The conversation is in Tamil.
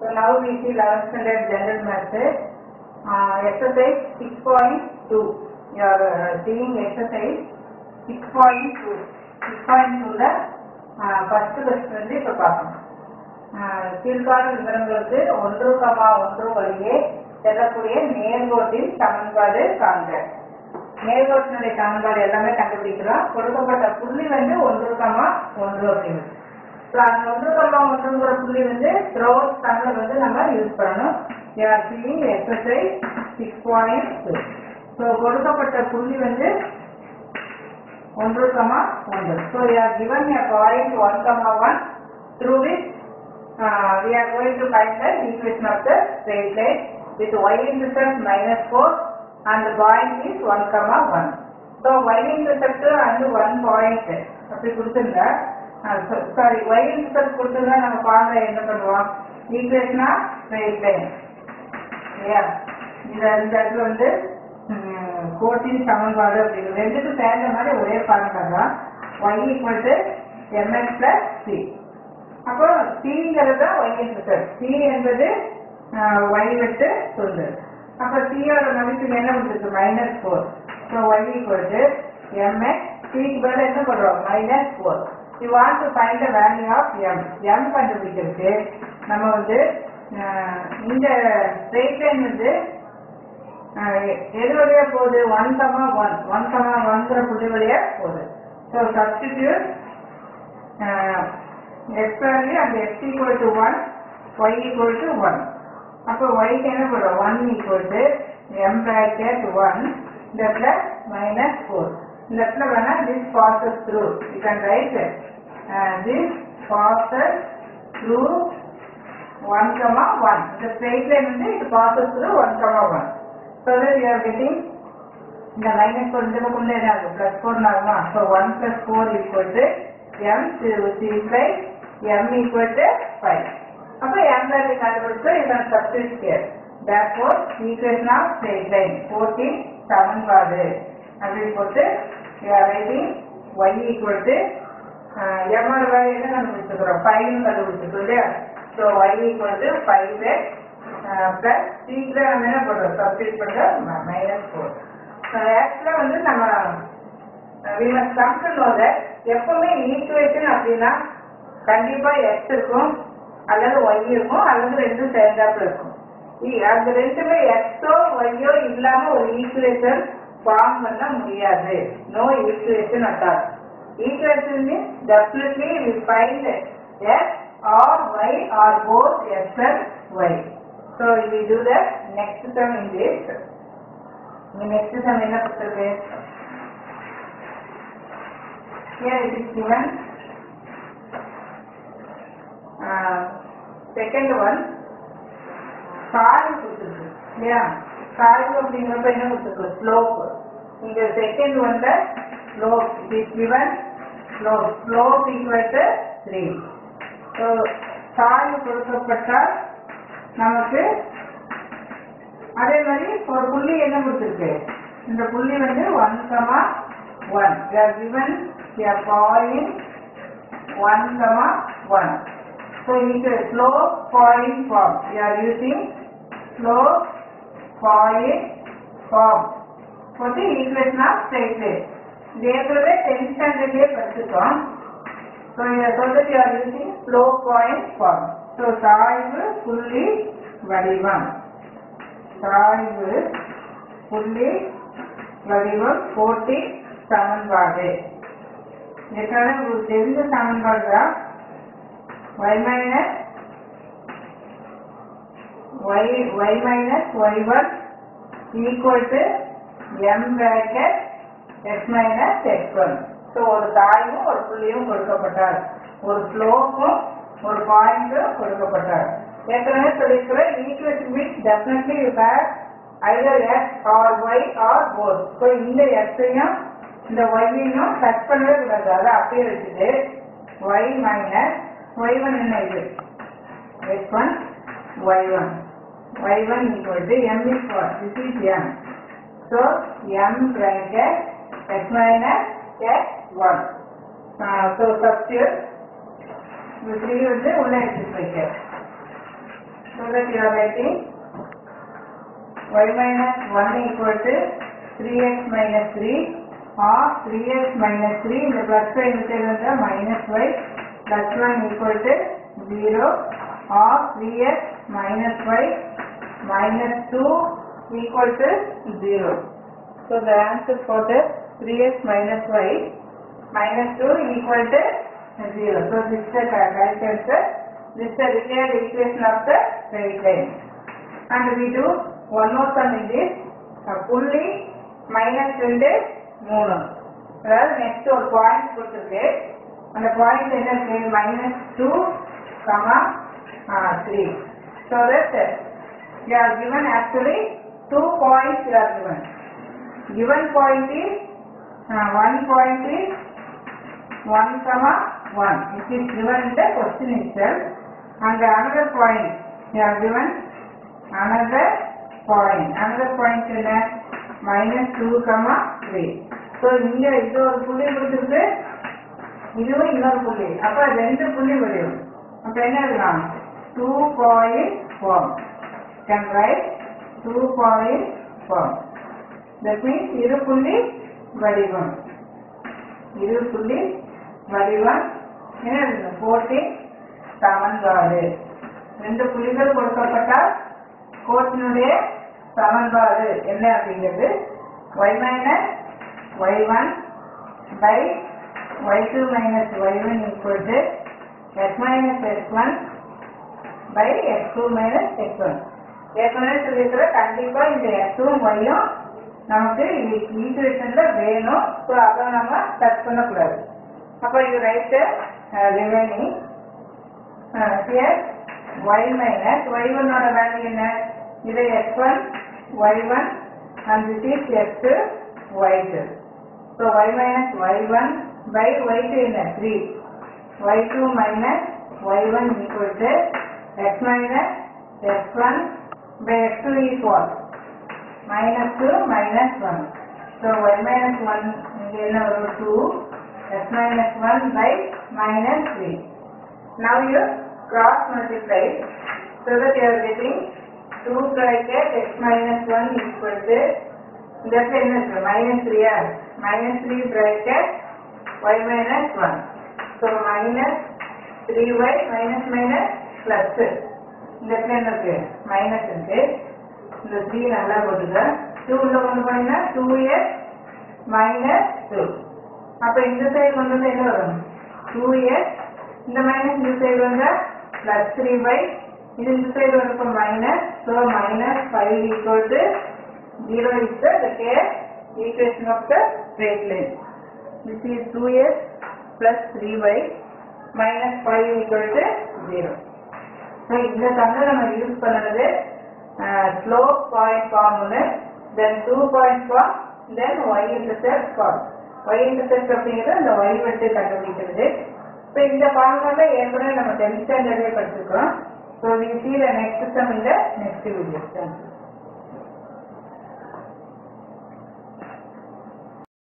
So now we see 11th standard general maths. Uh, exercise 6.2. You are uh, seeing exercise 6.2. 6.2 ல ஃபர்ஸ்ட் கொஸ்டின் வந்து இப்ப பார்க்கணும் ஆஹ் கீழ்கால விவரங்களுக்கு ஒன்று கமா ஒன்று வழியே செல்லக்கூடிய நேர்கோட்டின் சமன்பாடு காண்க நேர்கோட்டினுடைய சமன்பாடு எல்லாமே கண்டுபிடிக்கிறோம் கொடுக்கப்பட்ட புள்ளி வந்து ஒன்று கமா ஒன்று அப்படின்னு ஸோ அந்த ஒன்று கமா ஒன்றுங்கிற புள்ளி வந்து த்ரோ தமிழ் வந்து நம்ம யூஸ் பண்ணணும் you're seeing exercise six point two so கொடுக்கப்பட்ட புள்ளி வந்து ஒன்று கமா ஒன்று ஸோ யார் given a point one comma one through which uh, we are going to find the equation of the straight line with y intercept minus 4 and the point is 1 comma 1. So y intercept and 1 point அப்படி கொடுத்துருந்தா சாரி y intercept கொடுத்துருந்தா நம்ம பாருங்க என்ன பண்ணுவோம் ஈக்குவேஷனா ஸ்ட்ரெயிட் லைன் இல்லையா இந்த இந்த இடத்துல வந்து ம், கோட்டின் சமன்பாடு அப்படின்னு ரெண்டுக்கும் சேர்ந்த மாதிரி ஒரே ஃபார்முலா தான் y equal to mx plus c அப்போ சிங்கிறது தான் y இன்டர்செப்ட் c என்பது ஆஹ், y வெட்டு துண்டு அப்போ c யோட மதிப்பு என்ன வந்துருக்கு minus four so y equal to mx c க்கு பதிலா என்ன பண்றோம் minus four you want to find the value of m m கண்டுபிடிக்கிறதுக்கு நம்ம வந்து ஆஹ், இந்த ஸ்ட்ரெயிட் லைன் வந்து ஆஹ், எ- எது வழியா போகுது one comma one one comma ஒன்ங்கிற புள்ளி வழியா போகுது so substitute x value and x equal to 1, y equal to 1. அப்போ y க்கு என்ன பண்ணுறோம் 1 equal to m bracket 1 இந்த இடத்துல minus 4. இந்த இடத்துல வேணா this passes through. You can write uh, this passes through 1 comma 1. இந்த straight line வந்து it passes through 1 comma 1. So that you are getting இந்த மைனஸ் ஃபோர் இந்த பக்கம் என்ன ஆகும் பிளஸ் ஃபோர் ஆகுமா so one plus four equal to m six m equal to five அப்போ எம் வேல்யூ கண்டுபிடிச்சு இதன் சப்ஸ்டிட் கேர் therefore equation of straight line fourteen சமன்பாடு அப்படின்னு போட்டு ரைட்டிங் ஒய் ஈக்குவல் டு எம்மோட வேல்யூ என்ன கண்டுபிடிச்சிருக்கிறோம் ஃபைவ்னு கண்டுபிடிச்சிருக்கோம் இல்லையா so y equal to five plus சீக்கிரம் நம்ம என்ன பண்ணுறோம் சப்ஸ்டிட் பண்ணுறோம் மைனஸ் ஃபோர் ஆக்சுவலாக வந்து நம்ம we must come to know that எப்பவுமே ஈக்குவேஷன் அப்படின்னா கண்டிப்பா எக்ஸ் இருக்கும் அல்லது ஒய் இருக்கும் அல்லது ரெண்டும் சேர்ந்தாப்புல இருக்கும் இ- அந்த ரெண்டுமே எக்ஸோ ஒய்யோ இல்லாம ஒரு ஈக்குவேஷன் ஃபார்ம் பண்ண முடியாது no equation at all equation means definitely we find x or y or both x and y so we do the next term in this next term என்ன கொடுத்துருக்கு Here it is given. Uh, second one, சாய்வு கொடுத்துருக்கு இல்லையா சாய்வு அப்படிங்கிறப்ப என்ன கொடுத்துருக்கு ஸ்லோப் இங்க செகண்ட் ஒன்ல slope it is given slope slope equal to three so சாய்வு கொடுக்கப்பட்டால் நமக்கு அதே மாதிரி ஒரு புள்ளி என்ன கொடுத்துருக்கு இந்த புள்ளி வந்து one comma one we are given a point one comma one so இது slope point form we are using slope point form for the equation of straight line இது ஏற்கனவே டென்த் ஸ்டாண்டர்ட்லேயே படிச்சிருக்கோம் ஸோ இதை சொல்றது you are using slope point form so சாய்வு புள்ளி வடிவம் சாய்வு புள்ளி வடிவம் போட்டி சமன்பாடு ஏற்கனவே உங்களுக்கு தெரிஞ்ச சமன்பாடு தான் y minus y y minus y1 equal to m bracket x minus x1 so ஒரு தாயும் ஒரு புள்ளியும் கொடுக்கப்பட்டார் ஒரு ஸ்லோப்பும் ஒரு பாயிண்ட்டும் கொடுக்கப்பட்டார் ஏற்கனவே சொல்லியிருக்கிற equation means definitely you have either x or y or both so இந்த எக்ஸையும் இந்த ஒய்யையும் டச் பண்ணவே கூடாது அதை அப்படியே வச்சுட்டு ஒய் மைனஸ் ஒய் ஒன் என்ன இது x one y one y one equal to m is what this is m so m bracket x minus x one so substitute இந்த த்ரீ வந்து உள்ள எடுத்துட்டு வைக்க so that you are getting y minus 1 equal to 3x minus 3 or 3x minus 3 இந்த plus y இருக்கிறது minus y plus 1 equal to 0 or 3x minus y minus 2 equal to 0. So the answer for the 3x minus y minus 2 equal to 0. So this is the correct answer. This is the required equation of the straight line. And we do one more sum in this. Uh, புள்ளி மைனஸ் ரெண்டு மூணு அதாவது நெக்ஸ்ட் ஒரு பாயிண்ட் கொடுத்துருக்கு அந்த பாயிண்ட் என்ன இருக்கு minus two comma three so that you are given actually two points you are given. Given point is uh, one point is one comma one. It is given in the question itself. And the another point you are given another point. Another point is minus two comma three. So இங்க இது ஒரு புள்ளி கொடுத்துருக்கு இதுவும் இன்னொரு புள்ளி அப்ப ரெண்டு புள்ளி வரும் அப்ப என்ன எழுதலாம் two point form can write two point form that means இரு புள்ளி வடிவம் இரு புள்ளி வடிவம் என்ன எழுதணும் போட்டி சமன்பாடு ரெண்டு புள்ளிகள் கொடுக்கப்பட்டால் கோட்டினுடைய சமன்பாடு என்ன அப்படிங்கிறது y minus y one by y two minus y one equal to x minus x one by x two minus x one ஏற்கனவே சொல்லியிருக்கிற கண்டிப்பா இந்த எக்ஸும் ஒய்யும் நமக்கு ஈக்குவேஷன்ல வேணும் ஸோ அதை நம்ம டச் பண்ணக்கூடாது அப்போ you write remaining here y minus y ஒன்னோட வேல்யூ என்ன இது x one y one and this is x y two so y minus y one by y two என்ன three y two minus y one equal to x minus x one by x two is what minus 2 minus 1. So y minus 1 இங்க என்ன வரும் 2 x minus 1 by minus 3. Now you cross multiply so that you are getting 2 bracket x minus 1 equal to இந்த இடத்துல என்ன இருக்கு minus 3 ஆ minus 3 bracket y minus 1. So minus 3y minus minus plus இந்த இடத்துல என்ன இருக்கு minus இருக்கு இந்த த்ரீ நல்லா போட்டுக்க டூ உள்ள கொண்டு போனீங்கன்னா டூ இயர் மைனஸ் டூ அப்ப இந்த சைடு கொண்டு வந்து என்ன வரும் டூ இயர் இந்த மைனஸ் இந்த சைடு வந்தா பிளஸ் த்ரீ பை இது இந்த சைடு வரப்போ minus so minus five equal to zero is the care equation of the straight line this is two years plus three by minus five equal to zero so இந்த சம்மில் நம்ம யூஸ் பண்ணது ஸ்லோப் பாயிண்ட் ஃபார்ம் ஒன்று then two point form then y intercept form y intercept அப்படிங்கிறது அந்த ஒய் வெட்டு கண்டுபிடிக்கிறது இப்போ இந்த ஃபார்முலால ஏற்கனவே நம்ம டென்த் ஸ்டாண்டர்டே படிச்சிருக்கிறோம் so we see the next sum இந்த நெக்ஸ்ட் வீடியோ தேங்க்யூ